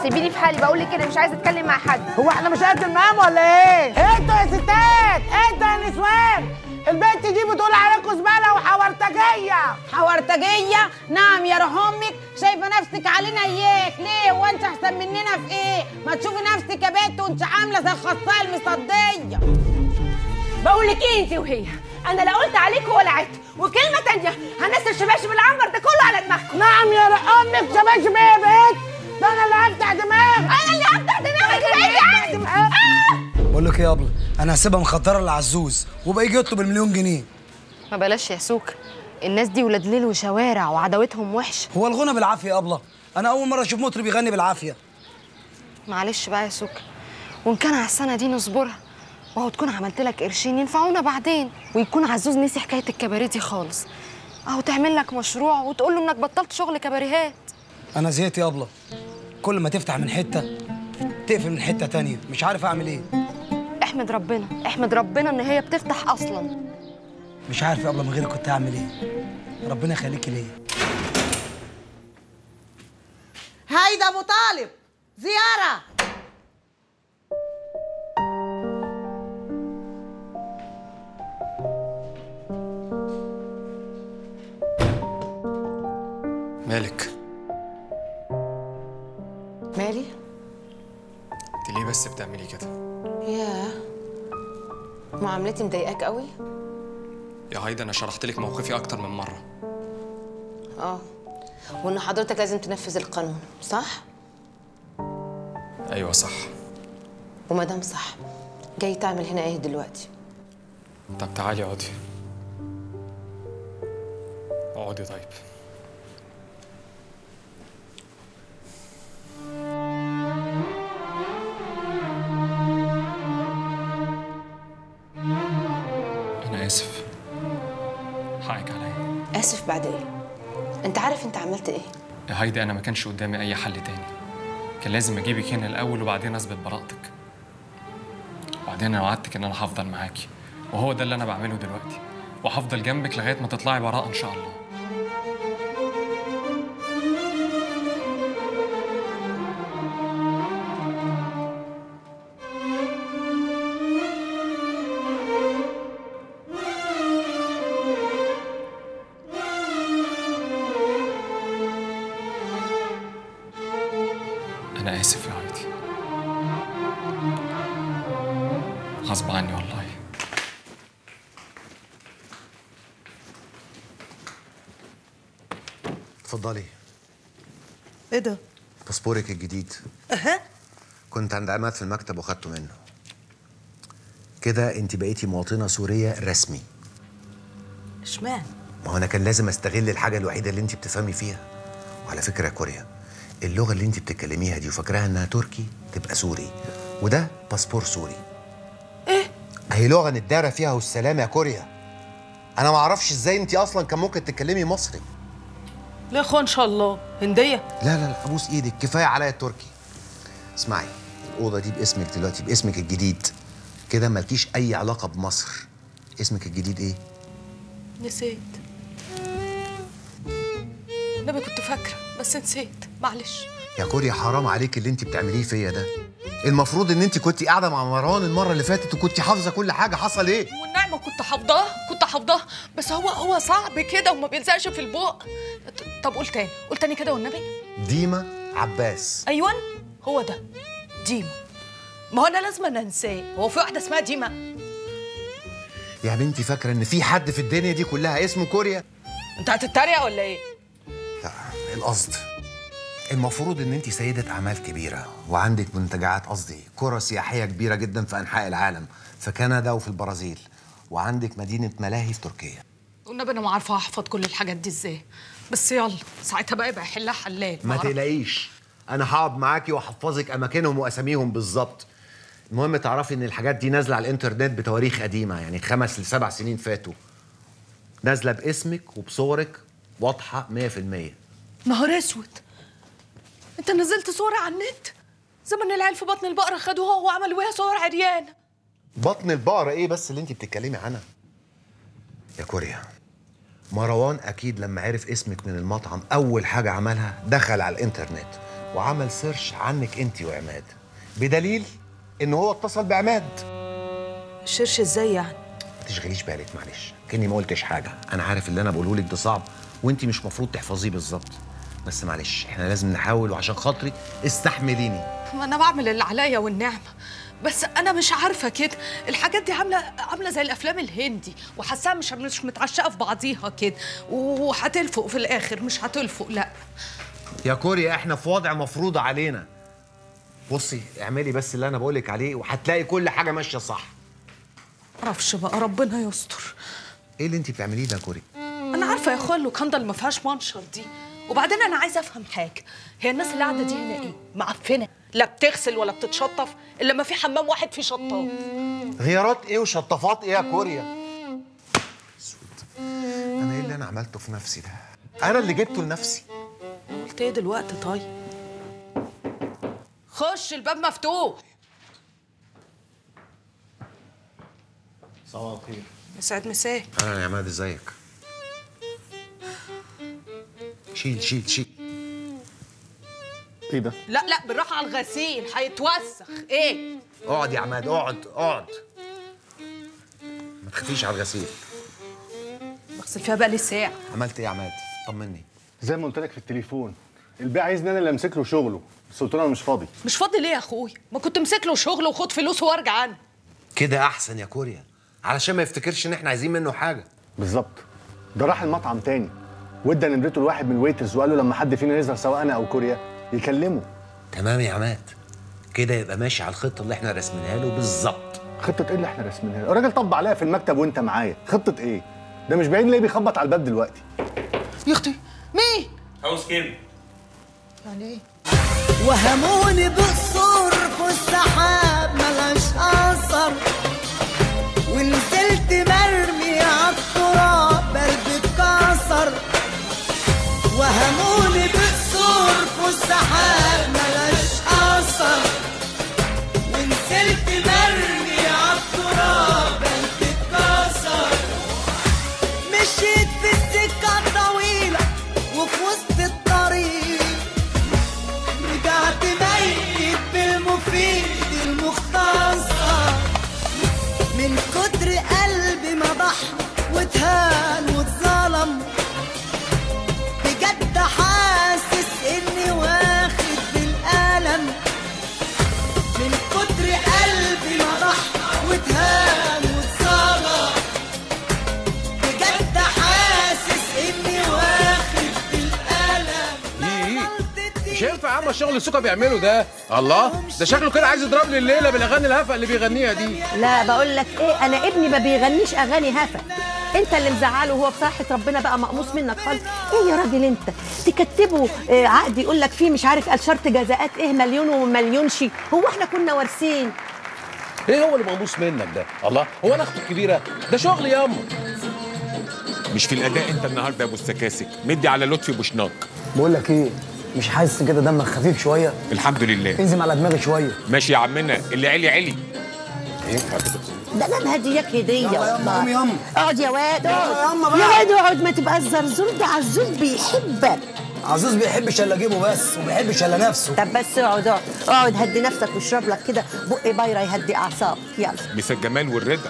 سيبيني في حالي بقول لك كده مش عايزه اتكلم مع حد هو احنا مش قد المقام ولا ايه؟ انتوا يا ستات انتوا يا نسوان البنت دي بتقول عليكم زباله وحورتجيه حورتجية نعم يا روح امك شايفه نفسك علينا اياك ليه وانت احسن مننا في ايه ما تشوفي نفسك يا بنت وانت عامله زي الخصايه المصديه بقول لك ايه انت وهي انا لا قلت عليكم ولا عدت وكلمه تانية هنزل شباشب العنبر ده كله على دماغكم نعم يا رق امك شباشب ايه يا بنت؟ ده انا اللي هفتح دماغك انا اللي هفتح دماغك بعيدي عني آه! بقول لك ايه يا ابله انا هسيبها مخدره لعزوز وبقى يجي يطلب المليون جنيه ما بلاش يا سوكا الناس دي ولاد ليل وشوارع وعداوتهم وحشه هو الغنى بالعافيه يا ابله انا اول مره اشوف مطرب يغني بالعافيه معلش بقى يا سوكا وان كان على السنه دي نصبرها وهو تكون عملت لك قرشين ينفعونا بعدين ويكون عزوز نسي حكايه الكباريه دي خالص اهو تعمل لك مشروع وتقول له انك بطلت شغل كباريهات انا زهقت يا ابله كل ما تفتح من حته تقفل من حته تانية مش عارف اعمل ايه احمد ربنا احمد ربنا ان هي بتفتح اصلا مش عارف يا ابله من غيرك كنت هعمل ايه ربنا يخليكي ليا هيدا ابو طالب زياره مالك مالي؟ انت ليه بس بتعملي كده ياه معاملتي مضايقاك قوي؟ يا هايدا انا شرحت لك موقفي اكتر من مره اه وان حضرتك لازم تنفذ القانون صح؟ ايوه صح وما دام صح جاي تعمل هنا ايه دلوقتي؟ طب تعالي اقعدي اقعدي طيب انا اسف حقك عليا اسف بعد ايه؟ انت عارف انت عملت ايه؟ يا هايدي انا ما كانش قدامي اي حل تاني كان لازم اجيبك هنا الاول وبعدين اثبت براءتك وبعدين انا وعدتك ان انا هفضل معاكي وهو ده اللي انا بعمله دلوقتي وهفضل جنبك لغايه ما تطلعي براءه ان شاء الله انا اسف يا هايدي غصب عني والله اتفضلي ايه ده؟ باسبورك الجديد اها كنت عند عماد في المكتب وخدته منه كده انت بقيتي مواطنه سوريه رسمي اشمعنى؟ ما هو انا كان لازم استغل الحاجه الوحيده اللي انت بتفهمي فيها وعلى فكره يا كوريا اللغه اللي انت بتتكلميها دي وفاكراها انها تركي تبقى سوري وده باسبور سوري ايه هي لغه نتدارى فيها والسلام يا كوريا انا ما اعرفش ازاي انت اصلا كان ممكن تتكلمي مصري ليه اخوان ان شاء الله هنديه لا لا لا ابوس ايدك كفايه عليا التركي اسمعي الاوضه دي باسمك دلوقتي باسمك الجديد كده مالكيش اي علاقه بمصر اسمك الجديد ايه نسيت النبي كنت فاكره بس نسيت معلش يا كوريا حرام عليك اللي انت بتعمليه فيا ده المفروض ان انت كنت قاعده مع مروان المره اللي فاتت وكنت حافظه كل حاجه حصل ايه والنعمه كنت حافظاه كنت حافظاه بس هو هو صعب كده وما بيلزقش في البق ط- طب قول تاني قول تاني كده والنبي ديما عباس ايوه هو ده ديما ما هو انا لازم أنا انساه هو في واحده اسمها ديما يا بنتي فاكره ان في حد في الدنيا دي كلها اسمه كوريا انت هتتريق ولا ايه لا القصد المفروض ان انت سيده اعمال كبيره وعندك منتجعات قصدي قرى سياحيه كبيره جدا في انحاء العالم في كندا وفي البرازيل وعندك مدينه ملاهي في تركيا والنبي انا ما عارفه احفظ كل الحاجات دي ازاي بس يلا ساعتها بقى يبقى يحلها حلال ما أعرف. تقلقيش انا هقعد معاكي واحفظك اماكنهم واساميهم بالظبط المهم تعرفي ان الحاجات دي نازله على الانترنت بتواريخ قديمه يعني خمس لسبع سنين فاتوا نازله باسمك وبصورك واضحه 100% نهار اسود انت نزلت صورة على النت زمن العيال في بطن البقرة خدوها وعملوا بيها صور عريان بطن البقرة ايه بس اللي انت بتتكلمي عنها يا كوريا مروان اكيد لما عرف اسمك من المطعم اول حاجة عملها دخل على الانترنت وعمل سيرش عنك انت وعماد بدليل ان هو اتصل بعماد شرش ازاي يعني ما تشغليش بالك معلش كاني ما قلتش حاجه انا عارف اللي انا بقوله لك ده صعب وانت مش مفروض تحفظيه بالظبط بس معلش احنا لازم نحاول وعشان خاطري استحمليني ما انا بعمل اللي عليا والنعمه بس انا مش عارفه كده الحاجات دي عامله عامله زي الافلام الهندي وحاساها مش مش متعشقه في بعضيها كده وهتلفق في الاخر مش هتلفق لا يا كوريا احنا في وضع مفروض علينا بصي اعملي بس اللي انا بقولك عليه وهتلاقي كل حاجه ماشيه صح معرفش بقى ربنا يستر ايه اللي انت بتعمليه ده يا كوريا انا عارفه يا اخويا اللوكاندا اللي ما فيهاش منشر دي وبعدين انا عايزه افهم حاجه هي الناس اللي قاعده دي هنا ايه معفنه لا بتغسل ولا بتتشطف الا ما في حمام واحد فيه شطاف غيارات ايه وشطافات ايه يا كوريا اسود انا ايه اللي انا عملته في نفسي ده انا اللي جبته لنفسي قلت ايه دلوقتي طيب خش الباب مفتوح صباح الخير مساعد مساء اهلا يا عماد ازيك شيل شيل شيل ايه ده؟ لا لا بالراحه على الغسيل هيتوسخ ايه اقعد يا عماد اقعد اقعد ما تخافيش على الغسيل بغسل فيها بقى لي ساعه عملت ايه يا عماد طمني زي ما قلت لك في التليفون البيع عايزني انا اللي امسك له شغله بس قلت له انا مش فاضي مش فاضي ليه يا اخويا ما كنت امسك له شغل وخد فلوسه وارجع انا كده احسن يا كوريا علشان ما يفتكرش ان احنا عايزين منه حاجه بالظبط ده راح المطعم تاني وادى نمرته لواحد من الويترز وقال له لما حد فينا يظهر سواء انا او كوريا يكلمه تمام يا عماد كده يبقى ماشي على الخطه اللي احنا رسمينها له بالظبط خطه ايه اللي احنا راسمينها له؟ الراجل طب عليا في المكتب وانت معايا خطه ايه ده مش بعيد ليه بيخبط على الباب دلوقتي يا اختي مين عاوز كام يعني ايه وهموني بقصور في السحاب ملهاش اثر ونزلت مرمي عالتراب قلبي اتكسر وهموني بقصور في السحاب ملهاش اثر ونزلت مرمي عالتراب قلبي اتكسر مشيت في السكة طويلة وفي وسط الطريق رجعت ميت بالمفيد المختصر من كتر قلبي ما ضحى واتهان واتظلم بجد حاسس اني واخد بالألم من كتر قلبي ما ضحى واتهان واتظلم بجد حاسس اني واخد بالألم مش هينفع يا عم الشغل اللي السوكا بيعمله ده الله ده شكله كده عايز يضرب لي الليله بالاغاني الهفا اللي بيغنيها دي لا بقول لك ايه انا ابني ما بيغنيش اغاني هفا انت اللي مزعله وهو بصراحه ربنا بقى مقموص منك خالص ايه يا راجل انت تكتبه آه، عقد يقول لك فيه مش عارف قال شرط جزاءات ايه مليون ومليون شي هو احنا كنا وارثين ايه هو اللي مقموص منك ده الله هو انا اخته الكبيره ده شغل ياما مش في الاداء انت النهارده يا ابو السكاسك مدي على لطفي بوشناق بقول لك ايه مش حاسس كده دمك خفيف شويه الحمد لله انزم على دماغي شويه ماشي يا عمنا اللي علي علي ده انا مهدياك هديه يلا يلا قوم ياما. اقعد يا واد يلا اقعد ياما بقى. يا واد اقعد ما تبقى الزرزور ده عزوز بيحبك عزوز بيحبش الا جيبه بس وما بيحبش الا نفسه طب بس اقعد اقعد اقعد هدي نفسك واشرب لك كده بق بايره يهدي اعصابك يلا مس الجمال والرضا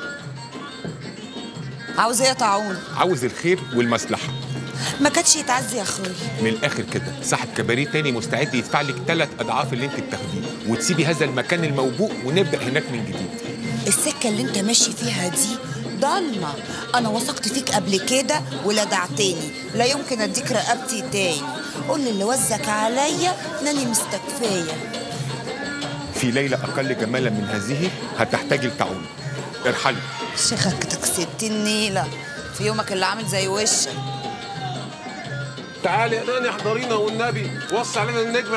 عاوز ايه يا طاعون عاوز الخير والمصلحه ما كانش يتعزي يا اخويا من الاخر كده صاحب كباريه تاني مستعد يدفع لك ثلاث اضعاف اللي انت بتاخديه وتسيبي هذا المكان الموبوء ونبدا هناك من جديد السكه اللي انت ماشي فيها دي ضلمه انا وثقت فيك قبل كده ولدعتني لا يمكن اديك رقبتي تاني قول اللي وزك عليا انني مستكفيه في ليله اقل جمالا من هذه هتحتاجي لتعاون ارحلي شيخك ست النيله في يومك اللي عامل زي وشك تعالي يا ناني احضرينا والنبي وصي علينا النجم